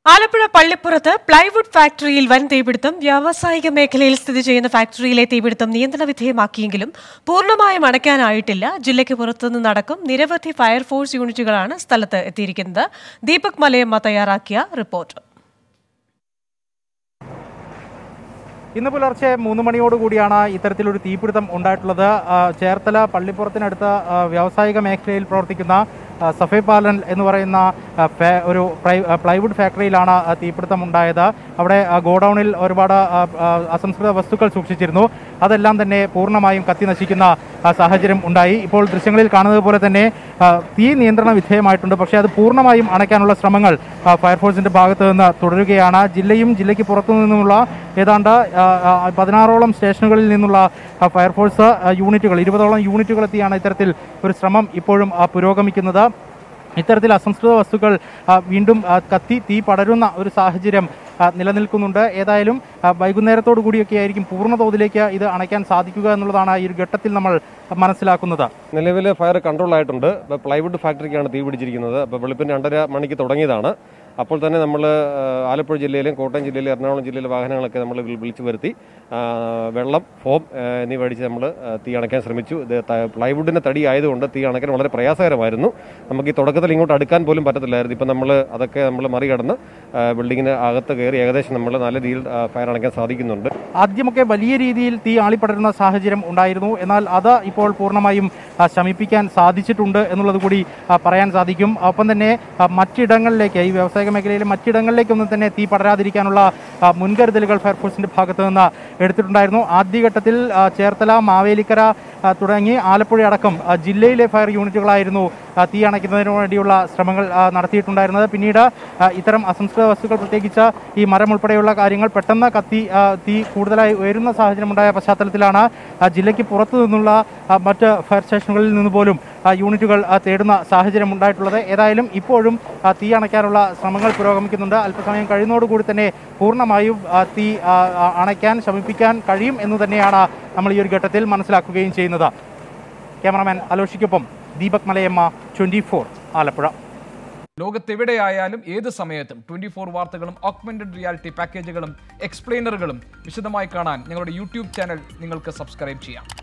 Alappuzha പള്ളിപ്പുറത്ത് plywood ഫാക്ടറിയിൽ വൻ തീപിടുത്തം വ്യാവസായിക മേഖലയിൽ സ്ഥിതി ചെയ്യുന്ന ഫാക്ടറിയിലെ തീപിടുത്തം നിയന്ത്രണ വിധേയമാക്കിയെങ്കിലും പൂർണ്ണമായും അടയ്ക്കാനായിട്ടില്ല ജില്ലയ്ക്ക് പുറത്തുനിന്നടക്കം നിരവധി ഫയർഫോഴ്സ് യൂണിറ്റുകളാണ് സ്ഥലത്ത് എത്തിയിരിക്കുന്നത് ദീപക് മലയമ്മ തയ്യാറാക്കിയ റിപ്പോർട്ട് ഇന്ന് പുലർച്ചെ മൂന്ന് മണിയോടുകൂടിയാണ് ഇത്തരത്തിലൊരു തീപിടുത്തം ഉണ്ടായിട്ടുള്ളത് ആ, ചേർത്തല പള്ളിപ്പുറത്തിനടുത്ത ആ, വ്യാവസായിക മേഖലയിൽ പ്രവർത്തിക്കുന്ന ആ, സഫേ പാലൻ എന്ന് പറയുന്ന ആ, ഫാ- ഒരു പ്രൈ- ആ, പ്ലൈവുഡ് ഫാക്ടറിയിലാണ് ആ, തീപിടുത്തം ഉണ്ടായത് അവിടെ ആ, ഗോഡൌണിൽ ഒരുപാട് ആ, ആ, അസംസ്കൃത വസ്തുക്കൾ സൂക്ഷിച്ചിരുന്നു അതെല്ലാം തന്നെ പൂർണ്ണമായും കത്തി നശിക്കുന്ന ആ, സാഹചര്യം ഉണ്ടായി ഇപ്പോൾ ദൃശ്യങ്ങളിൽ കാണുന്നത് പോലെ തന്നെ ആ, തീ നിയന്ത്രണ വിധേയമായിട്ടുണ്ട് പക്ഷേ അത് പൂർണ്ണമായും അണയ്ക്കാനുള്ള ശ്രമങ്ങൾ ആ, ഫയർഫോഴ്സിന്റെ ഭാഗത്ത് നിന്ന് തുടരുകയാണ് ജില്ലയും ജില്ലയ്ക്ക് പുറത്തു നിന്നുമുള്ള ഏതാണ്ട് ആ, ആ, പതിനാറോളം സ്റ്റേഷനുകളിൽ നിന്നുള്ള ആ, ഫയർഫോഴ്സ് ആ, യൂണിറ്റുകൾ ഇരുപതോളം യൂണിറ്റുകൾ എത്തിയാണ് ഇത്തരത്തിൽ ഒരു ശ്രമം ഇപ്പോഴും ആ, പുരോഗമിക്കുന്നത് ഇത്തരത്തിൽ അസംസ്കൃത വസ്തുക്കൾ ആ, വീണ്ടും ആ, കത്തി തീ പടരുന്ന ഒരു സാഹചര്യം ആ, നിലനിൽക്കുന്നുണ്ട് ഏതായാലും ആ, വൈകുന്നേരത്തോടു കൂടിയൊക്കെ ആയിരിക്കും പൂർണ്ണ തോതിലേക്ക് ഇത് അണയ്ക്കാൻ സാധിക്കുക എന്നുള്ളതാണ് ഈ ഒരു ഘട്ടത്തിൽ നമ്മൾ മനസ്സിലാക്കുന്നത് നിലവിൽ ഫയർ കൺട്രോൾ ആയിട്ടുണ്ട് ഇപ്പോൾ പ്ലൈവുഡ് ഫാക്ടറിക്കാണ് തീ പിടിച്ചിരിക്കുന്നത് അപ്പോൾ വെളുപ്പിന് രണ്ടര മണിക്ക് തുടങ്ങിയതാണ് അപ്പോൾ തന്നെ നമ്മൾ ആലപ്പുഴ ജില്ലയിലും കോട്ടയം ജില്ലയിലും എറണാകുളം ജില്ലയിലെ വാഹനങ്ങളൊക്കെ നമ്മൾ വിളിച്ചു വരുത്തി ആ, വെള്ളം ഫോം ആ, എന്നിവ അടിച്ച് നമ്മൾ തീ അണയ്ക്കാൻ ശ്രമിച്ചു ഇത് ത- പ്ലൈവുഡിൻ്റെ തടി ആയതുകൊണ്ട് തീ അണയ്ക്കാൻ വളരെ പ്രയാസകരമായിരുന്നു നമുക്ക് ഈ തുടക്കത്തിൽ ഇങ്ങോട്ട് അടുക്കാൻ പോലും പറ്റത്തില്ലായിരുന്നു ഇപ്പം നമ്മൾ അതൊക്കെ നമ്മൾ മറികടന്ന് ആ, ബിൽഡിങ്ങിന് അകത്ത് കയറി ഏകദേശം നമ്മൾ നല്ല രീതിയിൽ ആ, ഫയർ അണയ്ക്കാൻ സാധിക്കുന്നുണ്ട് ആദ്യമൊക്കെ വലിയ രീതിയിൽ തീ ആളിപ്പടരുന്ന സാഹചര്യം ഉണ്ടായിരുന്നു എന്നാൽ അത് ഇപ്പോൾ പൂർണ്ണമായും ആ, ശമിപ്പിക്കാൻ സാധിച്ചിട്ടുണ്ട് എന്നുള്ളത് കൂടി ആ, പറയാൻ സാധിക്കും ഒപ്പം തന്നെ ആ, മറ്റിടങ്ങളിലേക്ക് ഈ വ്യവസായിക മേഖലയിലെ മറ്റിടങ്ങളിലേക്കൊന്നും തന്നെ തീ പടരാതിരിക്കാനുള്ള ആ, മുൻകരുതലുകൾ ഫയർഫോഴ്സിന്റെ ഭാഗത്ത് നിന്ന് എടുത്തിട്ടുണ്ടായിരുന്നു ആദ്യഘട്ടത്തിൽ ആ, ചേർത്തല മാവേലിക്കര ആ, തുടങ്ങി ആലപ്പുഴ അടക്കം ആ, ജില്ലയിലെ ഫയർ യൂണിറ്റുകളായിരുന്നു ആ, തീ അണയ്ക്കുന്നതിന് വേണ്ടിയുള്ള ശ്രമങ്ങൾ ആ, നടത്തിയിട്ടുണ്ടായിരുന്നത് പിന്നീട് ആ, ഇത്തരം അസംസ്കൃത വസ്തുക്കൾ പ്രത്യേകിച്ച് ഈ മരം ഉൾപ്പെടെയുള്ള കാര്യങ്ങൾ പെട്ടെന്ന് കത്തി ആ, തീ കൂടുതലായി ഉയരുന്ന സാഹചര്യമുണ്ടായ പശ്ചാത്തലത്തിലാണ് ആ, ജില്ലയ്ക്ക് പുറത്തു നിന്നുള്ള ആ, മറ്റ് ഫയർ സ്റ്റേഷനുകളിൽ നിന്ന് പോലും ആ, യൂണിറ്റുകൾ ആ, തേടുന്ന സാഹചര്യം ഉണ്ടായിട്ടുള്ളത് ഏതായാലും ഇപ്പോഴും ആ, തീ അണയ്ക്കാനുള്ള ശ്രമങ്ങൾ പുരോഗമിക്കുന്നുണ്ട് അല്പസമയം കഴിയുന്നതോടുകൂടി തന്നെ പൂർണ്ണമായും ആ, തീ ആ, ആ, അണയ്ക്കാൻ ശമിപ്പിക്കാൻ കഴിയും എന്ന് തന്നെയാണ് നമ്മൾ ഈ ഒരു ഘട്ടത്തിൽ മനസ്സിലാക്കുകയും ചെയ്യുന്നത് ക്യാമറാമാൻ അലോഷിക്കൊപ്പം ദീപക് മലയമ്മ ട്വന്റി ഫോർ ആലപ്പുഴ ലോകത്തെവിടെയായാലും ഏത് സമയത്തും ട്വന്റി ഫോർ വാർത്തകളും ഓഗ്മെന്റഡ് റിയാലിറ്റി പാക്കേജുകളും എക്സ്പ്ലെയിനറുകളും വിശദമായി കാണാൻ ഞങ്ങളുടെ യൂട്യൂബ് ചാനൽ നിങ്ങൾക്ക് സബ്സ്ക്രൈബ് ചെയ്യാം